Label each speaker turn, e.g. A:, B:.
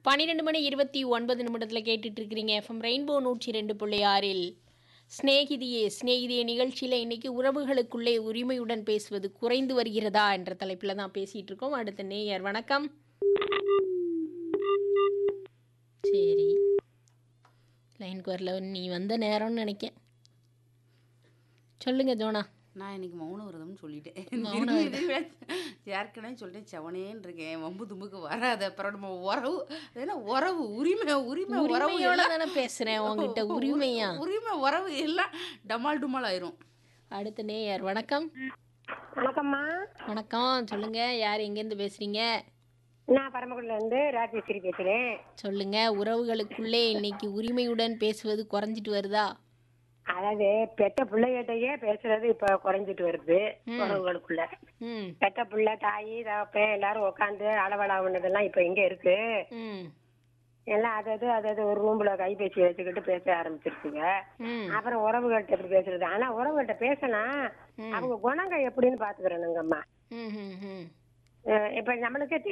A: பன்னிரெண்டு மணி இருபத்தி ஒன்பது நிமிடத்தில் கேட்டுட்டு இருக்கிறீங்க எஃப்எம் ரெயின்போ நூற்றி ரெண்டு புள்ளி ஆறில் ஸ்நேகிதியே ஸ்நேகிதியே நிகழ்ச்சியில் இன்னைக்கு உறவுகளுக்குள்ளே உரிமையுடன் பேசுவது குறைந்து வருகிறதா என்ற தலைப்பில் தான் பேசிகிட்டு இருக்கோம் அடுத்த நேயர் வணக்கம் சரி லைனுக்கு வரல நீ வந்த நேரம்னு நினைக்கேன் சொல்லுங்க ஜோனா
B: நான் இன்னைக்கு மௌன விரதம்னு சொல்லிட்டேன்
A: மௌன
B: திரும்பி திரும்பி ஏற்கனவே சொல்லிட்டேன் செவனேன்னு இருக்கேன் வம்பு தும்புக்கு வராத அப்புறம் நம்ம உறவு அது என்ன உறவு உரிமை உரிமை உறவு
A: உரிமையோட
B: எல்லாம்
A: தானே பேசுறேன் உங்ககிட்ட உரிமையா
B: உரிமை உறவு எல்லாம் டமால் டுமால் ஆயிரும்
A: அடுத்த நேயர் வணக்கம்
C: வணக்கம்மா
A: வணக்கம் சொல்லுங்க யார் எங்கேருந்து பேசுறீங்க
C: நான் பரமக்குடில இருந்து ராஜேஸ்வரி பேசுறேன்
A: சொல்லுங்க உறவுகளுக்குள்ளே இன்னைக்கு உரிமையுடன் பேசுவது குறைஞ்சிட்டு வருதா
C: அதாவது பெத்த பிள்ளைகிட்டயே பேசுறது இப்ப குறைஞ்சிட்டு வருது உறவுகளுக்குள்ள
A: ம்
C: பெத்த பிள்ளை தாய் தகப்பன் எல்லாரும் உட்காந்து அளவலாவுனதெல்லாம் இப்ப எங்க இருக்கு
A: ம்
C: எல்லாம் அதது அதது ஒரு ரூம்ல கைபேசி வச்சுக்கிட்டு பேச ஆரம்பிச்சிருச்சுங்க
A: ம்
C: அப்புறம் உறவுகள்கிட்ட எப்படி பேசுறது ஆனா உறவுகள்கிட்ட பேசலாம் அவங்க குணங்க எப்படின்னு பாத்துக்கிறேனுங்கம்மா
A: ம் ம் ம்
C: அஹ் இப்ப நம்மளுக்கே